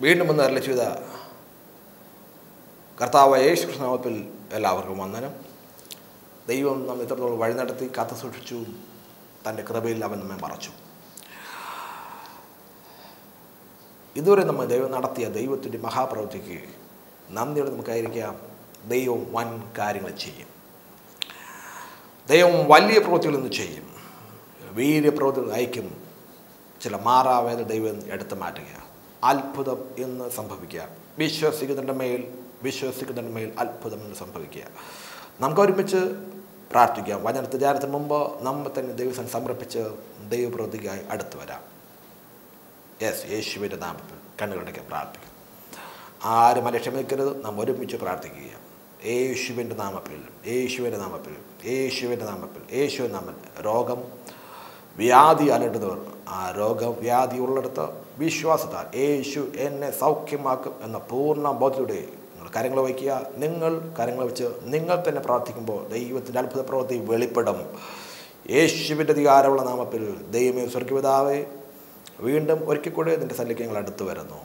വീണ്ടും ഒന്ന് അരളി ചെയ്ത കർത്താവ് യേശു കൃഷ്ണനാമത്തിൽ എല്ലാവർക്കും വന്ദനം ദൈവം നമ്മെ ഇത്രത്തോളം വഴി നടത്തി കാത്തു സൂക്ഷിച്ചു തൻ്റെ കൃപയിൽ അവൻ നമ്മെ മറച്ചു ഇതുവരെ നമ്മൾ ദൈവം നടത്തിയ ദൈവത്തിൻ്റെ മഹാപ്രവൃത്തിക്ക് നന്ദിയോടെ നമുക്കായിരിക്കാം ദൈവം വൻ കാര്യങ്ങൾ ചെയ്യും ദൈവം വലിയ പ്രവൃത്തികൾ ഇന്ന് ചെയ്യും വീര്യപ്രവൃത്തികൾ അയക്കും ചില മാറാവേദ ദൈവം എടുത്തു മാറ്റുക അത്ഭുതം എന്ന് സംഭവിക്കുക വിശ്വസിക്കുന്നതിൻ്റെ മേൽ വിശ്വസിക്കുന്നതിൻ്റെ മേൽ അത്ഭുതം എന്ന് സംഭവിക്കുക നമുക്ക് ഒരുമിച്ച് പ്രാർത്ഥിക്കാം വചനത്തെ ധ്യാനത്തിന് മുമ്പ് നമ്മൾ തന്നെ ദൈവസം സമർപ്പിച്ച് ദൈവപ്രവൃത്തിക്കായി അടുത്ത് വരാം യെസ് യേശുവിൻ്റെ നാമത്തിൽ കണ്ണുകളുടെ പ്രാർത്ഥിക്കും ആരും അലക്ഷ്യമേക്കരുത് നാം ഒരുമിച്ച് പ്രാർത്ഥിക്കുക യേശുവിൻ്റെ നാമത്തിൽ യേശുവിൻ്റെ നാമത്തിൽ യേശുവിൻ്റെ നാമത്തിൽ യേശുവിൻ്റെ നാമത്തിൽ രോഗം വ്യാധി അലട്ടുന്നവർ ആ രോഗം വ്യാധി ഉള്ളിടത്ത് വിശ്വാസത്താൽ യേശു എന്നെ സൗഖ്യമാക്കും എന്ന പൂർണ്ണ ബോധത്തോടെ നിങ്ങൾ കരങ്ങൾ വയ്ക്കുക നിങ്ങൾ കരങ്ങൾ വെച്ച് നിങ്ങൾ തന്നെ പ്രാർത്ഥിക്കുമ്പോൾ ദൈവത്തിൻ്റെ അത്ഭുത പ്രവൃത്തി വെളിപ്പെടും യേശുവിൻ്റെ അധികാരമുള്ള നാമത്തിൽ ദൈവമേ സ്വർഗപിതാവേ വീണ്ടും ഒരിക്കൽ കൂടെ നിൻ്റെ സല്ലിക്കങ്ങൾ അടുത്ത് വരുന്നു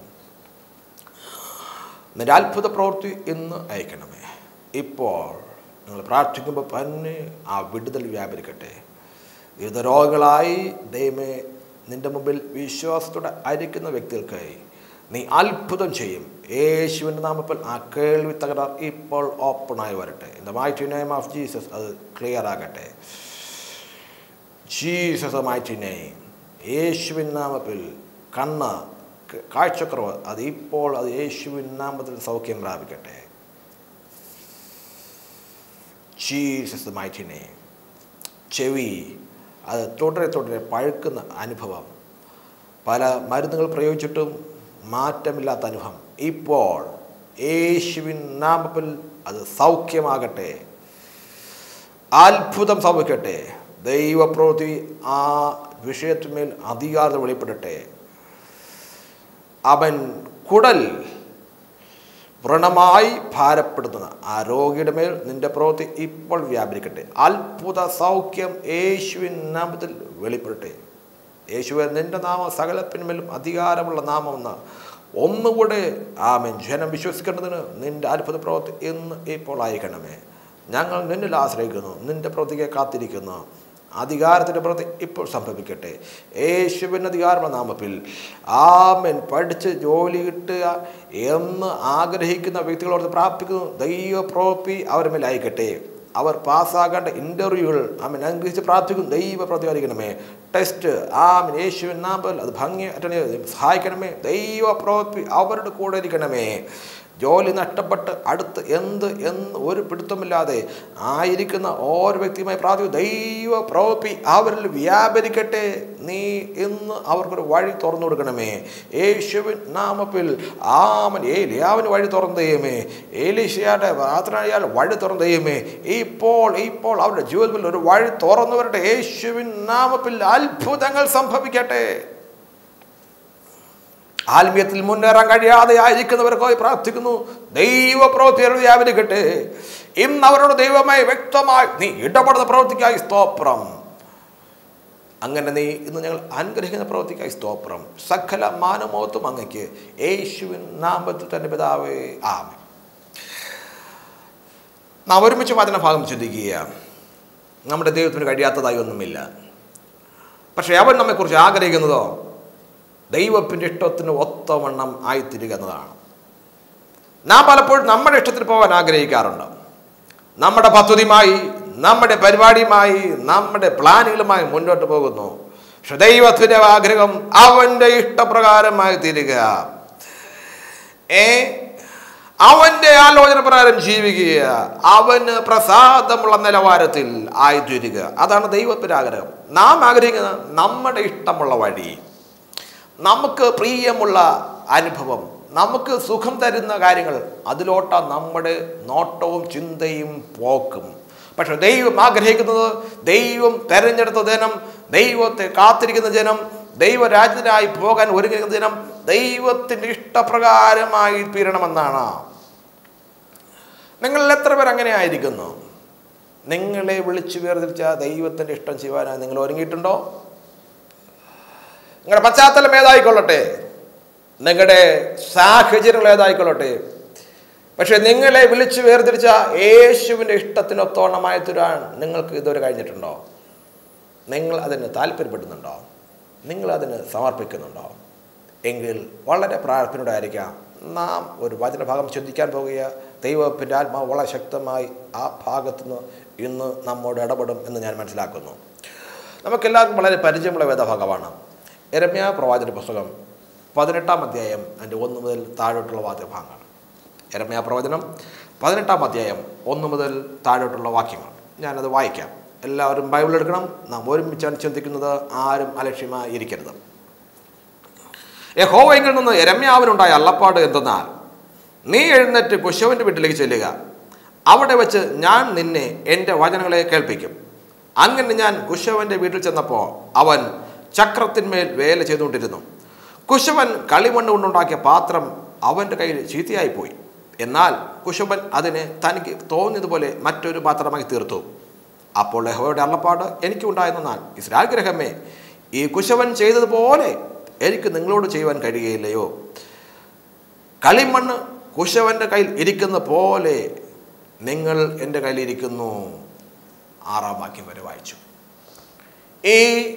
നിന്റെ അത്ഭുത പ്രവൃത്തി ഇന്ന് അയക്കണമേ ഇപ്പോൾ നിങ്ങൾ പ്രാർത്ഥിക്കുമ്പോൾ തന്നെ ആ വിടുതൽ വ്യാപരിക്കട്ടെ വിവിധ രോഗങ്ങളായി ദൈവമേ നിന്റെ മുമ്പിൽ വിശ്വാസത്തോടെ അരിക്കുന്ന വ്യക്തികൾക്കായി നീ അത്ഭുതം ചെയ്യും യേശുവിൻ്റെ നാമത്തിൽ ആ കേൾവി തകരാർ ഇപ്പോൾ ഓപ്പണായി വരട്ടെ in the mighty name of Jesus അത് ക്ലിയർ ആകട്ടെ ജീസസ് മൈറ്റി നെയിം യേശുവിൻ നാമത്തിൽ കണ്ണ് കാഴ്ചക്കുറവ് അത് ഇപ്പോൾ അത് യേശുവിൻ നാമത്തിൽ സൗഖ്യം പ്രാപിക്കട്ടെ ജീസസ് മൈറ്റി നെയിം ചെവി അത് തുടരെ തുടരെ പഴുക്കുന്ന അനുഭവം പല മരുന്നുകൾ പ്രയോഗിച്ചിട്ടും മാറ്റമില്ലാത്ത അനുഭവം ഇപ്പോൾ യേശുവിൻ നാമത്തിൽ അത് സൗഖ്യമാകട്ടെ അത്ഭുതം സംഭവിക്കട്ടെ ദൈവപ്രവൃത്തി ആ വിഷയത്തിന്മേൽ അധികാരം വെളിപ്പെടട്ടെ അവൻ കുടൽ വ്രണമായി ഭാരപ്പെടുന്ന ആ രോഗിയുടെ മേൽ നിന്റെ പ്രവൃത്തി ഇപ്പോൾ വ്യാപരിക്കട്ടെ അത്ഭുത സൗഖ്യം യേശുവിൻ നാമത്തിൽ വെളിപ്പെടട്ടെ യേശുവെ നിന്റെ നാമം സകലത്തിന്മേലും അധികാരമുള്ള നാമമെന്ന് ഒന്നുകൂടെ ആമൻ ജനം വിശ്വസിക്കേണ്ടതിന് നിന്റെ അത്ഭുത പ്രവൃത്തി എന്ന് ഇപ്പോൾ അയക്കണമേ ഞങ്ങൾ നിന്നിൽ ആശ്രയിക്കുന്നു നിന്റെ പ്രവൃത്തിയെ കാത്തിരിക്കുന്നു അധികാരത്തിൻ്റെ പ്രവൃത്തി ഇപ്പോൾ സംഭവിക്കട്ടെ യേശുവിൻ്റെ അധികാരമുള്ള നാമത്തിൽ ആമൻ പഠിച്ച് ജോലി കിട്ടുക എന്ന് ആഗ്രഹിക്കുന്ന വ്യക്തികളോട് പ്രാർത്ഥിക്കുന്നു ദൈവ പ്രവൃത്തി അവരുടെ മേൽ അയക്കട്ടെ അവർ പാസ്സാകേണ്ട ഇൻ്റർവ്യൂകൾ ആമൻ അനുഗ്രഹിച്ച് പ്രാർത്ഥിക്കും ദൈവ പ്രതിപാദിക്കണമേ ടെസ്റ്റ് ആമൻ യേശുവിൻ നാമത്തിൽ അത് ഭംഗി അറ്റൻഡ് ചെയ്ത് സഹായിക്കണമേ ദൈവ പ്രവൃത്തി അവരുടെ കൂടെ ഇരിക്കണമേ ജോലി നഷ്ടപ്പെട്ട് അടുത്ത് എന്ത് എന്ന് ഒരു പിടുത്തമില്ലാതെ ആയിരിക്കുന്ന ഓരോ വ്യക്തിയുമായി പ്രാർത്ഥിക്കും ദൈവ പ്രവൃത്തി അവരിൽ വ്യാപരിക്കട്ടെ നീ ഇന്ന് അവർക്കൊരു വഴി തുറന്നു കൊടുക്കണമേ യേശുവിൻ നാമത്തിൽ ആമൻ ഏലിയാവിന് വഴി തുറന്നു ദൈവമേ ഏലീശയുടെ പ്രാർത്ഥനയാൽ വഴി തുറന്നു ദൈവമേ ഇപ്പോൾ ഇപ്പോൾ അവരുടെ ജീവിതത്തിൽ ഒരു വഴി തുറന്നു വരട്ടെ യേശുവിൻ നാമത്തിൽ അത്ഭുതങ്ങൾ സംഭവിക്കട്ടെ ആത്മീയത്തിൽ മുന്നേറാൻ കഴിയാതെ ആയിരിക്കുന്നവർക്കായി പ്രാർത്ഥിക്കുന്നു ദൈവ പ്രവൃത്തികൾ വ്യാപരിക്കട്ടെ ഇന്ന് അവരോട് ദൈവമായി വ്യക്തമായി നീ ഇടപെടുന്ന പ്രവൃത്തിക്കായി സ്തോത്രം അങ്ങനെ നീ ഇന്ന് ഞങ്ങൾ അനുഗ്രഹിക്കുന്ന പ്രവൃത്തിക്കായി സ്തോത്രം സകല മാനമോത്തും അങ്ങയ്ക്ക് യേശുവിൻ നാമത്തിൽ തന്നെ പിതാവേ ആമേ നാം ഒരുമിച്ച് വചന ഭാഗം ചിന്തിക്കുക നമ്മുടെ ദൈവത്തിന് കഴിയാത്തതായി ഒന്നുമില്ല പക്ഷേ അവൻ നമ്മെക്കുറിച്ച് ആഗ്രഹിക്കുന്നതോ ദൈവത്തിൻ്റെ ഇഷ്ടത്തിന് ഒത്തവണ്ണം ആയിത്തീരുക എന്നതാണ് നാം പലപ്പോഴും നമ്മുടെ ഇഷ്ടത്തിന് പോകാൻ ആഗ്രഹിക്കാറുണ്ട് നമ്മുടെ പദ്ധതിയുമായി നമ്മുടെ പരിപാടിയുമായി നമ്മുടെ പ്ലാനുകളുമായി മുന്നോട്ട് പോകുന്നു പക്ഷെ ദൈവത്തിൻ്റെ ആഗ്രഹം അവൻ്റെ ഇഷ്ടപ്രകാരമായി തീരുക ഏ അവൻ്റെ ആലോചന പ്രകാരം ജീവിക്കുക അവന് പ്രസാദമുള്ള നിലവാരത്തിൽ ആയിത്തീരുക അതാണ് ദൈവത്തിൻ്റെ ആഗ്രഹം നാം ആഗ്രഹിക്കുന്നത് നമ്മുടെ ഇഷ്ടമുള്ള വഴി നമുക്ക് പ്രിയമുള്ള അനുഭവം നമുക്ക് സുഖം തരുന്ന കാര്യങ്ങൾ അതിലോട്ടാണ് നമ്മുടെ നോട്ടവും ചിന്തയും പോക്കും പക്ഷെ ദൈവം ആഗ്രഹിക്കുന്നത് ദൈവം തെരഞ്ഞെടുത്ത ജനം ദൈവത്തെ കാത്തിരിക്കുന്ന ജനം ദൈവരാജ്യത്തിനായി പോകാൻ ഒരുങ്ങുന്ന ജനം ദൈവത്തിൻ്റെ ഇഷ്ടപ്രകാരമായി തീരണമെന്നാണ് നിങ്ങളിൽ എത്ര പേർ അങ്ങനെ ആയിരിക്കുന്നു നിങ്ങളെ വിളിച്ചു വേർതിരിച്ച ദൈവത്തിൻ്റെ ഇഷ്ടം ചെയ്യുവാനായി നിങ്ങൾ ഒരുങ്ങിയിട്ടുണ്ടോ നിങ്ങളുടെ പശ്ചാത്തലം ഏതായിക്കൊള്ളട്ടെ നിങ്ങളുടെ സാഹചര്യങ്ങൾ ഏതായിക്കൊള്ളട്ടെ പക്ഷെ നിങ്ങളെ വിളിച്ചു വേർതിരിച്ച യേശുവിൻ്റെ ഇഷ്ടത്തിനൊത്തോണമായി തീരാൻ നിങ്ങൾക്ക് ഇതുവരെ കഴിഞ്ഞിട്ടുണ്ടോ നിങ്ങൾ അതിന് താല്പര്യപ്പെടുന്നുണ്ടോ നിങ്ങൾ അതിന് സമർപ്പിക്കുന്നുണ്ടോ എങ്കിൽ വളരെ പ്രാർത്ഥനയോടെ ആയിരിക്കാം നാം ഒരു വചനഭാഗം ചിന്തിക്കാൻ പോകുക ദൈവത്തിൻ്റെ ആത്മാവ് വളരെ ശക്തമായി ആ ഭാഗത്തുനിന്ന് ഇന്ന് നമ്മോട് ഇടപെടും എന്ന് ഞാൻ മനസ്സിലാക്കുന്നു നമുക്കെല്ലാവർക്കും വളരെ പരിചയമുള്ള വേദഭാഗമാണ് എരമ്യ പ്രവാചന പുസ്തകം പതിനെട്ടാം അധ്യായം അതിൻ്റെ ഒന്ന് മുതൽ താഴോട്ടുള്ള വാദ്യഭാഗങ്ങൾ എരമ്യ പ്രവചനം പതിനെട്ടാം അധ്യായം ഒന്ന് മുതൽ താഴോട്ടുള്ള വാക്യങ്ങൾ ഞാനത് വായിക്കാം എല്ലാവരും ബൈബിൾ എടുക്കണം നാം ഒരുമിച്ചാണ് ചിന്തിക്കുന്നത് ആരും അലക്ഷ്യമായി ഇരിക്കരുത് യഹോവയെങ്കിൽ നിന്ന് എരമ്യാവിനുണ്ടായ അള്ളപ്പാട് എന്തെന്നാൽ നീ എഴുന്നേറ്റ് കുശവൻ്റെ വീട്ടിലേക്ക് ചെല്ലുക അവിടെ വെച്ച് ഞാൻ നിന്നെ എൻ്റെ വചനങ്ങളെ കേൾപ്പിക്കും അങ്ങനെ ഞാൻ കുശവൻ്റെ വീട്ടിൽ ചെന്നപ്പോൾ അവൻ ചക്രത്തിന്മേൽ വേല ചെയ്തുകൊണ്ടിരുന്നു കുശവൻ കളിമണ്ണ് കൊണ്ടുണ്ടാക്കിയ പാത്രം അവൻ്റെ കയ്യിൽ ചീത്തയായിപ്പോയി എന്നാൽ കുശവൻ അതിനെ തനിക്ക് തോന്നിയതുപോലെ മറ്റൊരു പാത്രമായി തീർത്തു അപ്പോൾ യഹോവയുടെ അള്ളപ്പാട് എനിക്കുണ്ടായെന്നാൽ ഇസ്രായേൽ ഗ്രഹമേ ഈ കുശവൻ ചെയ്തതുപോലെ എനിക്ക് നിങ്ങളോട് ചെയ്യുവാൻ കഴിയുകയില്ലയോ കളിമണ്ണ് കുശവൻ്റെ കയ്യിൽ ഇരിക്കുന്ന പോലെ നിങ്ങൾ എൻ്റെ കയ്യിലിരിക്കുന്നു ആറാം വാക്യം വരെ വായിച്ചു ഈ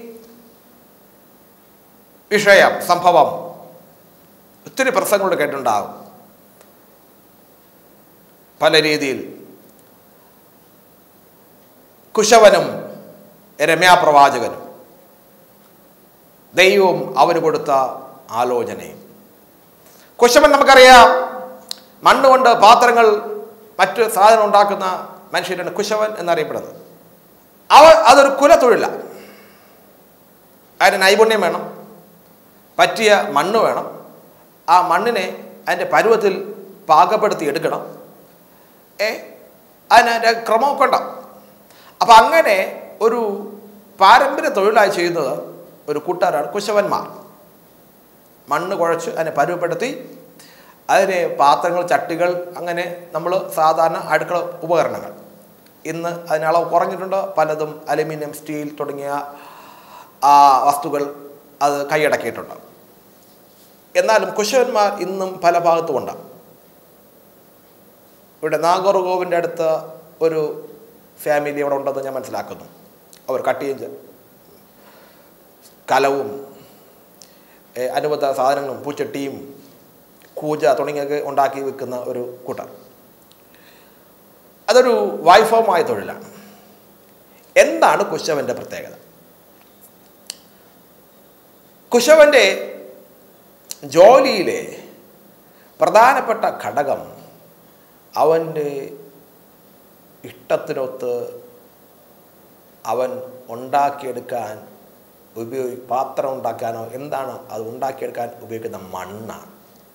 വിഷയം സംഭവം ഒത്തിരി പ്രസംഗങ്ങൾ കേട്ടിട്ടുണ്ടാകും പല രീതിയിൽ കുശവനും രമ്യാപ്രവാചകനും ദൈവവും അവന് കൊടുത്ത ആലോചനയും കുശവൻ നമുക്കറിയാം മണ്ണുകൊണ്ട് പാത്രങ്ങൾ മറ്റ് സാധനം ഉണ്ടാക്കുന്ന മനുഷ്യരാണ് കുശവൻ എന്നറിയപ്പെടുന്നത് അവ അതൊരു കുലത്തൊഴിലാണ് അതിന് നൈപുണ്യം വേണം പറ്റിയ മണ്ണ് വേണം ആ മണ്ണിനെ അതിൻ്റെ പരുവത്തിൽ പാകപ്പെടുത്തി എടുക്കണം ഏ അതിൻ്റെ ക്രമമൊക്കെ ഉണ്ടാവും അപ്പം അങ്ങനെ ഒരു പാരമ്പര്യ തൊഴിലായി ചെയ്യുന്നത് ഒരു കൂട്ടുകാരാണ് കുശവന്മാർ മണ്ണ് കുഴച്ച് അതിനെ പരുവപ്പെടുത്തി അതിന് പാത്രങ്ങൾ ചട്ടികൾ അങ്ങനെ നമ്മൾ സാധാരണ അടുക്കള ഉപകരണങ്ങൾ ഇന്ന് അതിന് അളവ് കുറഞ്ഞിട്ടുണ്ട് പലതും അലുമിനിയം സ്റ്റീൽ തുടങ്ങിയ ആ വസ്തുക്കൾ അത് കൈയടക്കിയിട്ടുണ്ട് എന്നാലും കുശവന്മാർ ഇന്നും പല ഭാഗത്തുമുണ്ട് ഇവിടെ നാഗർകോവിൻ്റെ അടുത്ത് ഒരു ഫാമിലി അവിടെ ഉണ്ടെന്ന് ഞാൻ മനസ്സിലാക്കുന്നു അവർ കട്ടിയും ചെ- കലവും ഏ, അനുബന്ധ സാധനങ്ങളും പൂച്ചട്ടിയും കൂജ തുടങ്ങിയൊക്കെ ഉണ്ടാക്കി വിൽക്കുന്ന ഒരു കൂട്ടർ അതൊരു വൈഭവമായ തൊഴിലാണ് എന്താണ് കുശവൻ്റെ പ്രത്യേകത കുശവൻ്റെ ജോലിയിലെ പ്രധാനപ്പെട്ട ഘടകം അവൻ്റെ ഇഷ്ടത്തിനൊത്ത് അവൻ ഉണ്ടാക്കിയെടുക്കാൻ ഉപയോഗി പാത്രം ഉണ്ടാക്കാനോ എന്താണ് അത് ഉണ്ടാക്കിയെടുക്കാൻ ഉപയോഗിക്കുന്ന മണ്ണാണ്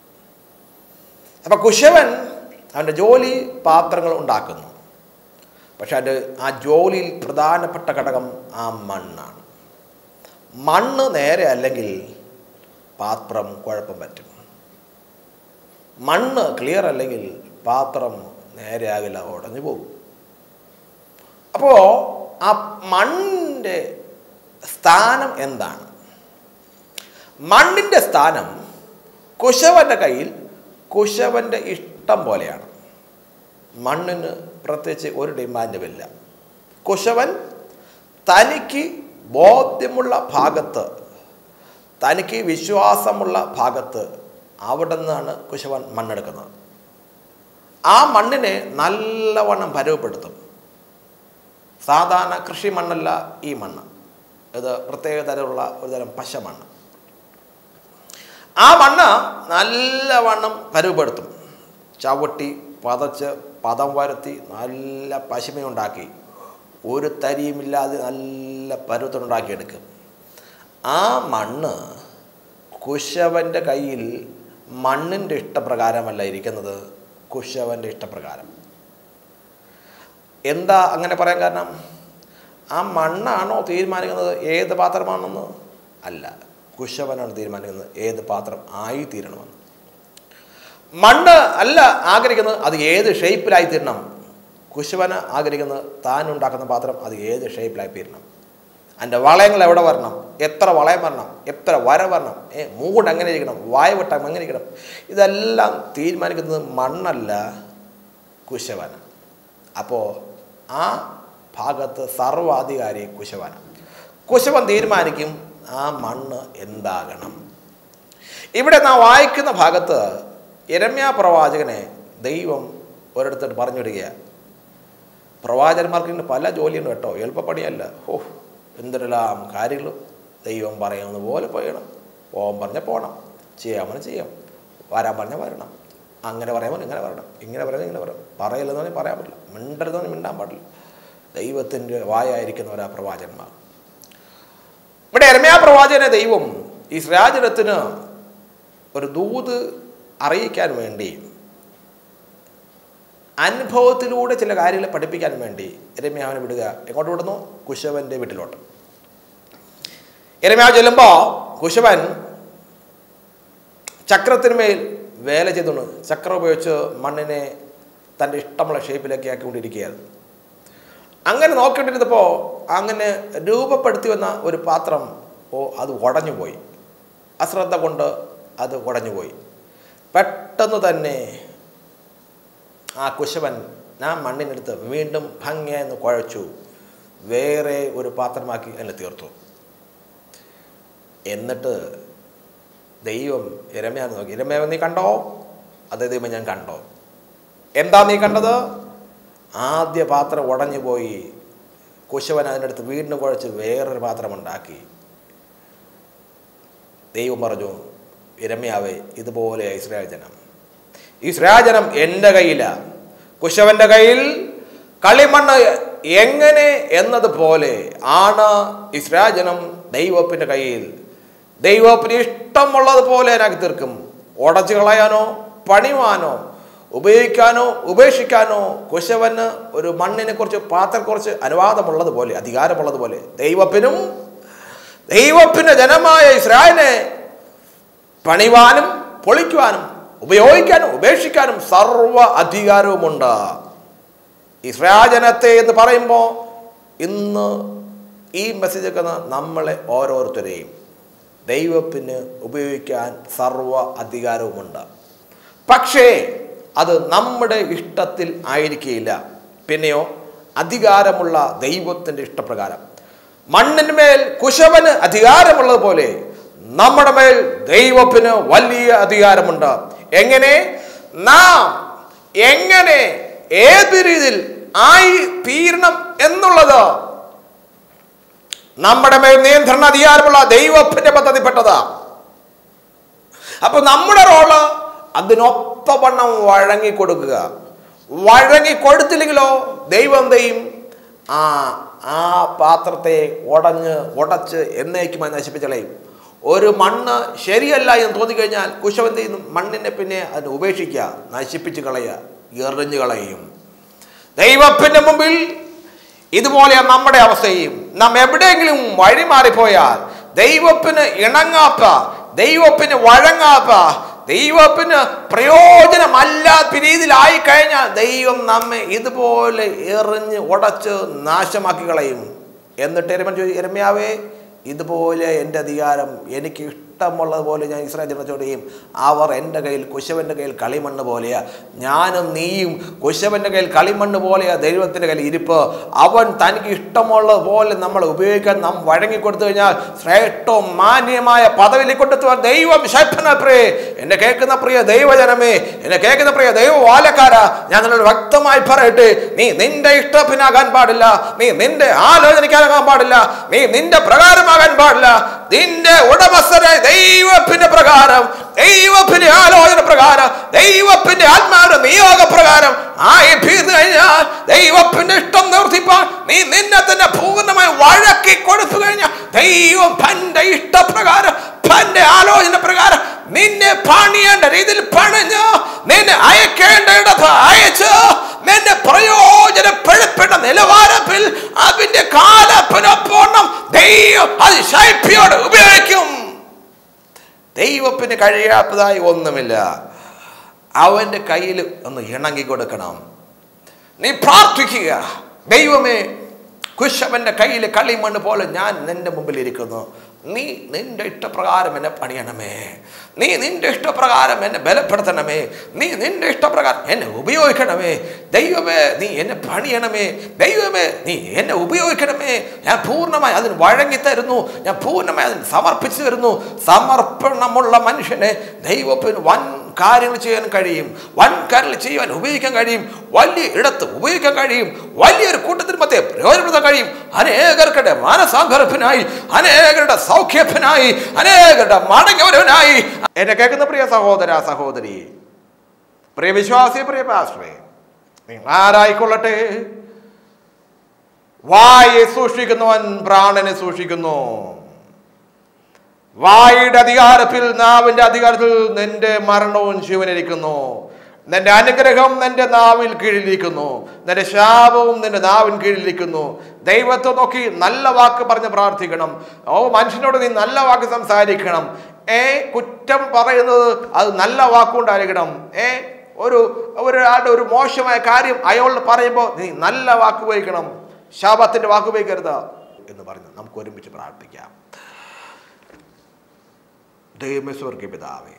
അപ്പം കുശവൻ അവൻ്റെ ജോലി പാത്രങ്ങൾ ഉണ്ടാക്കുന്നു പക്ഷെ അത് ആ ജോലിയിൽ പ്രധാനപ്പെട്ട ഘടകം ആ മണ്ണാണ് മണ്ണ് നേരെ അല്ലെങ്കിൽ പാത്രം കുഴപ്പം പറ്റും മണ്ണ് ക്ലിയർ അല്ലെങ്കിൽ പാത്രം നേരെയാകില്ല ഉടഞ്ഞു പോകും അപ്പോൾ ആ മണ്ണിൻ്റെ സ്ഥാനം എന്താണ് മണ്ണിൻ്റെ സ്ഥാനം കുശവൻ്റെ കയ്യിൽ കുശവൻ്റെ ഇഷ്ടം പോലെയാണ് മണ്ണിന് പ്രത്യേകിച്ച് ഒരു ഡിമാൻഡുമില്ല കുശവൻ തനിക്ക് ബോധ്യമുള്ള ഭാഗത്ത് തനിക്ക് വിശ്വാസമുള്ള ഭാഗത്ത് അവിടെ നിന്നാണ് കുശവൻ മണ്ണെടുക്കുന്നത് ആ മണ്ണിനെ നല്ലവണ്ണം പരുവപ്പെടുത്തും സാധാരണ കൃഷി മണ്ണല്ല ഈ മണ്ണ് ഇത് പ്രത്യേക തരമുള്ള ഒരു തരം പശ മണ്ണ് ആ മണ്ണ് നല്ലവണ്ണം പരുവപ്പെടുത്തും ചവിട്ടി പതച്ച് പദം വരുത്തി നല്ല പശിമയുണ്ടാക്കി ഒരു തരിയുമില്ലാതെ നല്ല പരുവത്തിനുണ്ടാക്കിയെടുക്കും ആ മണ്ണ് കുശവൻ്റെ കയ്യിൽ മണ്ണിൻ്റെ ഇഷ്ടപ്രകാരമല്ല ഇരിക്കുന്നത് കുശവൻ്റെ ഇഷ്ടപ്രകാരം എന്താ അങ്ങനെ പറയാൻ കാരണം ആ മണ്ണാണോ തീരുമാനിക്കുന്നത് ഏത് പാത്രമാണെന്ന് അല്ല കുശവനാണ് തീരുമാനിക്കുന്നത് ഏത് പാത്രം ആയി തീരണമെന്ന് മണ്ണ് അല്ല ആഗ്രഹിക്കുന്നത് അത് ഏത് ഷേപ്പിലായി തീരണം കുശവന് ആഗ്രഹിക്കുന്നത് താൻ ഉണ്ടാക്കുന്ന പാത്രം അത് ഏത് ഷേപ്പിലായി തീരണം അതിൻ്റെ വളയങ്ങൾ എവിടെ വരണം എത്ര വളയം വരണം എത്ര വര വരണം ഏ മൂട് എങ്ങനെ ഇരിക്കണം വായവട്ടം എങ്ങനെ ഇരിക്കണം ഇതെല്ലാം തീരുമാനിക്കുന്നത് മണ്ണല്ല കുശവനം അപ്പോൾ ആ ഭാഗത്ത് സർവാധികാരി കുശവനം കുശവൻ തീരുമാനിക്കും ആ മണ്ണ് എന്താകണം ഇവിടെ നാം വായിക്കുന്ന ഭാഗത്ത് ഇരമ്യ പ്രവാചകനെ ദൈവം ഒരിടത്തോട്ട് പറഞ്ഞു വിടുകയാണ് പ്രവാചകന്മാർക്ക് ഇന്ന് പല ജോലിയുണ്ട് കേട്ടോ എളുപ്പപ്പണിയല്ല ഓ എന്തെല്ലാം കാര്യങ്ങൾ ദൈവം പറയുന്ന പോലെ പോയണം പോകാൻ പറഞ്ഞാൽ പോകണം ചെയ്യാൻ ചെയ്യാം വരാൻ പറഞ്ഞാൽ വരണം അങ്ങനെ പറയുമ്പോൾ ഇങ്ങനെ പറയണം ഇങ്ങനെ പറയുന്നത് ഇങ്ങനെ പറയണം പറയില്ലെന്ന് പറഞ്ഞാൽ പറയാൻ പറ്റില്ല മിണ്ടരുതെന്ന് പറഞ്ഞാൽ മിണ്ടാൻ പാടില്ല ദൈവത്തിൻ്റെ വായായിരിക്കുന്നവരാ പ്രവാചകന്മാർ ഇവിടെ എരമയാ പ്രവാചകനെ ദൈവം ഈ ശ്രാജനത്തിന് ഒരു ദൂത് അറിയിക്കാൻ വേണ്ടി അനുഭവത്തിലൂടെ ചില കാര്യങ്ങൾ പഠിപ്പിക്കാൻ വേണ്ടി എരമ്യാവിനെ വിടുക എങ്ങോട്ട് വിടുന്നു കുശവൻ്റെ വീട്ടിലോട്ട് എരമ്യാവ് ചെല്ലുമ്പോൾ കുശവൻ ചക്രത്തിന്മേൽ വേല ചെയ്തുകൊണ്ട് ചക്രം ഉപയോഗിച്ച് മണ്ണിനെ തൻ്റെ ഇഷ്ടമുള്ള ഷേപ്പിലേക്ക് ആക്കിക്കൊണ്ടിരിക്കുകയായിരുന്നു അങ്ങനെ നോക്കിക്കൊണ്ടിരുന്നപ്പോൾ അങ്ങനെ രൂപപ്പെടുത്തി വന്ന ഒരു പാത്രം ഓ അത് ഉടഞ്ഞു പോയി അശ്രദ്ധ കൊണ്ട് അത് ഉടഞ്ഞു പോയി പെട്ടെന്ന് തന്നെ ആ കുശവൻ ആ മണ്ണിനെടുത്ത് വീണ്ടും ഭംഗിയായെന്ന് കുഴച്ചു വേറെ ഒരു പാത്രമാക്കി അതിനെ തീർത്തു എന്നിട്ട് ദൈവം ഇരമയാന്ന് നോക്കി ഇരമയാവ് നീ കണ്ടോ അതേ ദൈവം ഞാൻ കണ്ടോ എന്താ നീ കണ്ടത് ആദ്യ പാത്രം ഉടഞ്ഞു പോയി കുശവൻ അതിനടുത്ത് വീണ്ടും കുഴച്ച് വേറൊരു പാത്രം ഉണ്ടാക്കി ദൈവം പറഞ്ഞു ഇരമ്യാവേ ഇതുപോലെ ഇസ്രായേൽ ജനം ഇസ്രായേൽ ജനം എൻ്റെ കയ്യിലാണ് കുശവൻ്റെ കയ്യിൽ കളിമണ്ണ് എങ്ങനെ എന്നതുപോലെ ആണ് ഇസ്രായേൽ ജനം ദൈവത്തിൻ്റെ കയ്യിൽ ദൈവത്തിന് ഇഷ്ടമുള്ളതുപോലെ അതിനാക്കി തീർക്കും ഉടച്ചു കളയാനോ പണിവാനോ ഉപയോഗിക്കാനോ ഉപേക്ഷിക്കാനോ കുശവന് ഒരു മണ്ണിനെ കുറിച്ച് പാത്രക്കുറിച്ച് അനുവാദമുള്ളതുപോലെ അധികാരമുള്ളതുപോലെ ദൈവത്തിനും ദൈവത്തിൻ്റെ ജനമായ ഇസ്രായേലിനെ പണിവാനും പൊളിക്കുവാനും ഉപയോഗിക്കാനും ഉപേക്ഷിക്കാനും സർവ അധികാരവുമുണ്ട് ഇസ്രായേൽ ജനത്തെ എന്ന് പറയുമ്പോൾ ഇന്ന് ഈ മെസ്സേജ് ഒക്കെ നമ്മളെ ഓരോരുത്തരെയും ദൈവത്തിന് ഉപയോഗിക്കാൻ സർവ അധികാരവുമുണ്ട് പക്ഷേ അത് നമ്മുടെ ഇഷ്ടത്തിൽ ആയിരിക്കുകയില്ല പിന്നെയോ അധികാരമുള്ള ദൈവത്തിൻ്റെ ഇഷ്ടപ്രകാരം മണ്ണിന്മേൽ കുശവന് അധികാരമുള്ളതുപോലെ നമ്മുടെ മേൽ ദൈവത്തിന് വലിയ അധികാരമുണ്ട് എങ്ങനെ നാം എങ്ങനെ ഏത് രീതിയിൽ ആയി തീരണം എന്നുള്ളത് നമ്മുടെ മേൽ നിയന്ത്രണ അധികാരമുള്ള ദൈവത്തിന്റെ പദ്ധതിപ്പെട്ടതാ അപ്പൊ നമ്മുടെ റോള് അതിനൊത്തവണ്ണം വഴങ്ങി കൊടുക്കുക വഴങ്ങി കൊടുത്തില്ലെങ്കിലോ ദൈവം എന്തെയും ആ ആ പാത്രത്തെ ഉടഞ്ഞ് ഉടച്ച് എന്നേക്കുമായി നശിപ്പിച്ചളയും ഒരു മണ്ണ് ശരിയല്ല എന്ന് തോന്നിക്കഴിഞ്ഞാൽ കുശവൻ ചെയ്യുന്നു മണ്ണിനെ പിന്നെ അതിനെ ഉപേക്ഷിക്കുക നശിപ്പിച്ച് കളയുക എറിഞ്ഞു കളയും ദൈവത്തിന്റെ മുമ്പിൽ ഇതുപോലെ നമ്മുടെ അവസ്ഥയും നാം എവിടെയെങ്കിലും വഴിമാറിപ്പോയാൽ ദൈവത്തിന് ഇണങ്ങാത്ത ദൈവത്തിന് വഴങ്ങാത്ത ദൈവത്തിന് പ്രയോജനമല്ലാത്ത രീതിയിലായി കഴിഞ്ഞാൽ ദൈവം നമ്മെ ഇതുപോലെ എറിഞ്ഞ് ഉടച്ച് നാശമാക്കി കളയും എന്നിട്ട് എരമൻ ചോദിച്ചു എരമ്യാവേ ഇതുപോലെ എൻ്റെ അധികാരം എനിക്ക് ഇഷ്ടമുള്ളതുപോലെ ഞാൻ ഇസ്രായേൽ ജനത്തോട് ചെയ്യും അവർ എൻ്റെ കയ്യിൽ കുശവൻ്റെ കയ്യിൽ കളിമണ്ണ് പോലെയാ ഞാനും നീയും കുശവൻ്റെ കയ്യിൽ കളിമണ്ണ് പോലെയാ ദൈവത്തിൻ്റെ കയ്യിൽ ഇരിപ്പ് അവൻ തനിക്ക് ഇഷ്ടമുള്ളത് പോലെ നമ്മൾ ഉപയോഗിക്കാൻ നാം വഴങ്ങി കൊടുത്തു കഴിഞ്ഞാൽ ശ്രേഷ്ഠവും മാന്യമായ പദവിയിൽ കൊണ്ടെത്തുവാൻ ദൈവം ശൈഫന പ്രിയേ എന്നെ കേൾക്കുന്ന പ്രിയ ദൈവജനമേ എന്നെ കേൾക്കുന്ന പ്രിയ ദൈവ വാലക്കാരാ ഞാൻ നിന്നോട് വ്യക്തമായി പറയട്ടെ നീ നിന്റെ ഇഷ്ടത്തിനാകാൻ പാടില്ല നീ നിന്റെ ആലോചനയ്ക്കാകാൻ പാടില്ല നീ നിന്റെ പ്രകാരമാകാൻ പാടില്ല നിന്റെ ഉടമസ്ഥരെ ദൈവത്തിന്റെ പ്രകാരം ദൈവത്തിന്റെ ആലോചന പ്രകാരം ദൈവത്തിന്റെ ആത്മാവിന്റെ നിയോഗ പ്രകാരം ആയി തീർന്നു കഴിഞ്ഞാൽ ദൈവത്തിന്റെ ഇഷ്ടം നിവർത്തിപ്പാൻ നീ നിന്നെ തന്നെ പൂർണ്ണമായി വഴക്കി കൊടുത്തു കഴിഞ്ഞാൽ ദൈവം തന്റെ ഇഷ്ടപ്രകാരം തന്റെ ആലോചന പ്രകാരം നിന്നെ പണിയേണ്ട രീതിയിൽ പണിഞ്ഞ് നിന്നെ അയക്കേണ്ട ഇടത്ത് അയച്ച് നിന്നെ പ്രയോജനപ്പെടുത്തേണ്ട നിലവാരത്തിൽ അതിന്റെ കാലപ്പിനൊപ്പം ദൈവം അത് ശൈപ്യോട് ഉപയോഗിക്കും ദൈവത്തിന് കഴിയാത്തതായി ഒന്നുമില്ല അവൻ്റെ കയ്യിൽ ഒന്ന് ഇണങ്ങി കൊടുക്കണം നീ പ്രാർത്ഥിക്കുക ദൈവമേ കുശവന്റെ കയ്യിൽ കളിമണ്ണ് പോലെ ഞാൻ നിന്റെ മുമ്പിൽ ഇരിക്കുന്നു നീ നിന്റെ ഇഷ്ടപ്രകാരം എന്നെ പണിയണമേ നീ നിന്റെ ഇഷ്ടപ്രകാരം എന്നെ ബലപ്പെടുത്തണമേ നീ നിന്റെ ഇഷ്ടപ്രകാരം എന്നെ ഉപയോഗിക്കണമേ ദൈവമേ നീ എന്നെ പണിയണമേ ദൈവമേ നീ എന്നെ ഉപയോഗിക്കണമേ ഞാൻ പൂർണ്ണമായി അതിന് വഴങ്ങിത്തരുന്നു ഞാൻ പൂർണ്ണമായി അതിന് സമർപ്പിച്ചു തരുന്നു സമർപ്പണമുള്ള മനുഷ്യനെ ദൈവത്തിന് വൻ കാര്യങ്ങൾ ചെയ്യാൻ കഴിയും വൻ കാര്യങ്ങൾ ചെയ്യാൻ ഉപയോഗിക്കാൻ കഴിയും വലിയ ഇടത്ത് ഉപയോഗിക്കാൻ കഴിയും വലിയൊരു കൂട്ടത്തിന് മധ്യേ പ്രയോജനപ്പെടുത്താൻ കഴിയും അനേകർക്കുടെ മാനസാന്തരത്തിനായി അനേകരുടെ സൗഖ്യത്തിനായി അനേകരുടെ മടങ്ങിയവരവനായി എന്നെ കേൾക്കുന്ന പ്രിയ സഹോദര സഹോദരി പ്രിയ വിശ്വാസി പ്രിയ പാസ്റ്ററെ നിങ്ങൾ ആരായിക്കൊള്ളട്ടെ വായെ സൂക്ഷിക്കുന്നവൻ പ്രാണനെ സൂക്ഷിക്കുന്നു വായുടെ അധികാരത്തിൽ നാവിന്റെ അധികാരത്തിൽ നിന്റെ മരണവും ജീവനിരിക്കുന്നു നിന്റെ അനുഗ്രഹം നിന്റെ നാവിൽ കീഴിലിരിക്കുന്നു നിന്റെ ശാപവും നിന്റെ നാവിൻ കീഴിലിരിക്കുന്നു ദൈവത്തെ നോക്കി നല്ല വാക്ക് പറഞ്ഞ് പ്രാർത്ഥിക്കണം ഓ മനുഷ്യനോട് നീ നല്ല വാക്ക് സംസാരിക്കണം ഏ കുറ്റം പറയുന്നത് അത് നല്ല വാക്കുകൊണ്ടായിരിക്കണം ഏ ഒരു ഒരാളുടെ ഒരു മോശമായ കാര്യം അയാളോട് പറയുമ്പോൾ നീ നല്ല വാക്ക് ഉപയോഗിക്കണം ശാപത്തിന്റെ വാക്ക് ഉപയോഗിക്കരുത് എന്ന് പറഞ്ഞ് നമുക്ക് ഒരുമിച്ച് പ്രാർത്ഥിക്കാം ദൈവമേ സ്വർഗീയ പിതാവേ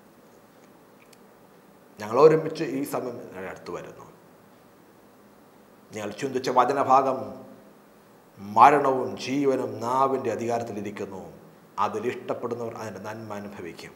ഞങ്ങൾ ഒരുമിച്ച് ഈ സമയം ഞങ്ങളുടെ അടുത്ത് വരുന്നു ഞങ്ങൾ ചിന്തിച്ച വചനഭാഗം മരണവും ജീവനും നാവിൻ്റെ അധികാരത്തിലിരിക്കുന്നു അതിൽ ഇഷ്ടപ്പെടുന്നവർ അതിൻ്റെ നന്മ അനുഭവിക്കും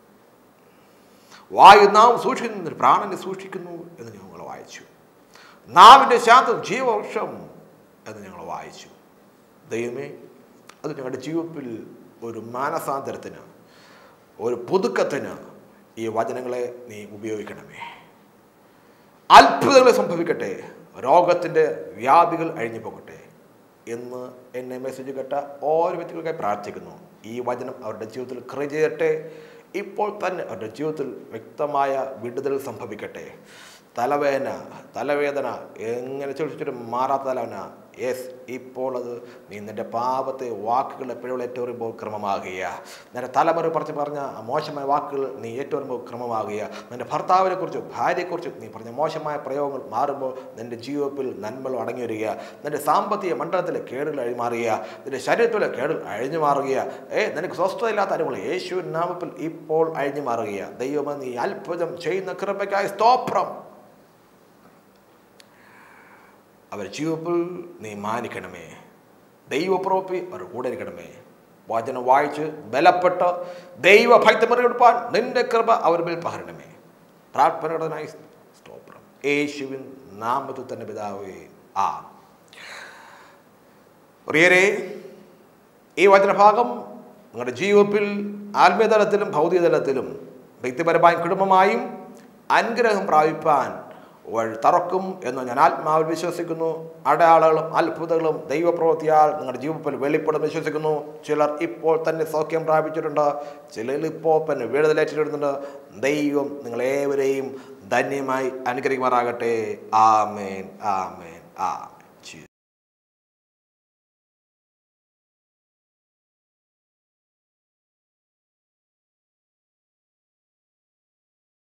വായു നാം സൂക്ഷിക്കുന്നു പ്രാണനെ സൂക്ഷിക്കുന്നു എന്ന് ഞങ്ങൾ വായിച്ചു നാവിൻ്റെ ശാന്തം ജീവവൃക്ഷം എന്ന് ഞങ്ങൾ വായിച്ചു ദൈവമേ അത് ഞങ്ങളുടെ ജീവിതത്തിൽ ഒരു മാനസാന്തരത്തിന് ഒരു പുതുക്കത്തിന് ഈ വചനങ്ങളെ നീ ഉപയോഗിക്കണമേ അത്ഭുതങ്ങൾ സംഭവിക്കട്ടെ രോഗത്തിൻ്റെ വ്യാധികൾ അഴിഞ്ഞു പോകട്ടെ എന്ന് എന്നെ മെസ്സേജ് കേട്ട ഓരോ വ്യക്തികൾക്കായി പ്രാർത്ഥിക്കുന്നു ഈ വചനം അവരുടെ ജീവിതത്തിൽ ക്രിയ ചെയ്യട്ടെ ഇപ്പോൾ തന്നെ അവരുടെ ജീവിതത്തിൽ വ്യക്തമായ വിടുതൽ സംഭവിക്കട്ടെ തലവേദന തലവേദന എങ്ങനെ ചോദിച്ചിട്ടും മാറാത്ത തലവേദന യെസ് ഇപ്പോൾ അത് നീ നിൻ്റെ പാപത്തെ വാക്കുകൾ എപ്പോഴും ഏറ്റവും ക്രമമാകുക നിന്റെ തലമുറ പറിച്ച് പറഞ്ഞ ആ മോശമായ വാക്കുകൾ നീ ഏറ്റവും ക്രമമാകുക നിന്റെ ഭർത്താവിനെ കുറിച്ചും ഭാര്യയെക്കുറിച്ചും നീ പറഞ്ഞ മോശമായ പ്രയോഗങ്ങൾ മാറുമ്പോൾ നിന്റെ ജീവിതത്തിൽ നന്മകൾ അടങ്ങി വരിക നിന്റെ സാമ്പത്തിക മണ്ഡലത്തിലെ കേടുകൾ അഴിമാറുക നിന്റെ ശരീരത്തിലെ കേടുകൾ അഴിഞ്ഞു മാറുക ഏ നിനക്ക് സ്വസ്ഥതയില്ലാത്ത അനുഭവങ്ങൾ യേശു നാമത്തിൽ ഇപ്പോൾ അഴിഞ്ഞു മാറുക ദൈവം നീ അത്ഭുതം ചെയ്യുന്ന കൃപയ്ക്കായി സ്തോത്രം അവർ ജീവിതത്തിൽ നീ മാനിക്കണമേ ദൈവപ്രോപ്പി അവർ കൂടെ ഇരിക്കണമേ വചനം വായിച്ച് ബലപ്പെട്ട് ദൈവഭക്തി മറികെടുപ്പാൻ നിന്റെ കൃപ അവർ മേൽ പകരണമേ പ്രാർത്ഥനയുടനായി സ്തോത്രം യേശുവിൻ നാമത്തിൽ തന്നെ പിതാവേ ആ പ്രിയരെ ഈ വചനഭാഗം നിങ്ങളുടെ ജീവിതത്തിൽ ആത്മീയതലത്തിലും ഭൗതികതലത്തിലും വ്യക്തിപരമായും കുടുംബമായും അനുഗ്രഹം പ്രാപിപ്പാൻ വഴി തറക്കും എന്ന് ഞാൻ ആത്മാവിൽ വിശ്വസിക്കുന്നു അടയാളങ്ങളും അത്ഭുതങ്ങളും ദൈവപ്രവൃത്തിയാൽ നിങ്ങളുടെ ജീവിതത്തിൽ വെളിപ്പെടും വിശ്വസിക്കുന്നു ചിലർ ഇപ്പോൾ തന്നെ സൗഖ്യം പ്രാപിച്ചിട്ടുണ്ട് ചിലർ ഇപ്പോൾ തന്നെ വിടുതലേറ്റിട്ടുണ്ട് ദൈവം നിങ്ങളേവരെയും ധന്യമായി അനുഗ്രഹിക്കുമാറാകട്ടെ ആമേൻ ആമേൻ ആ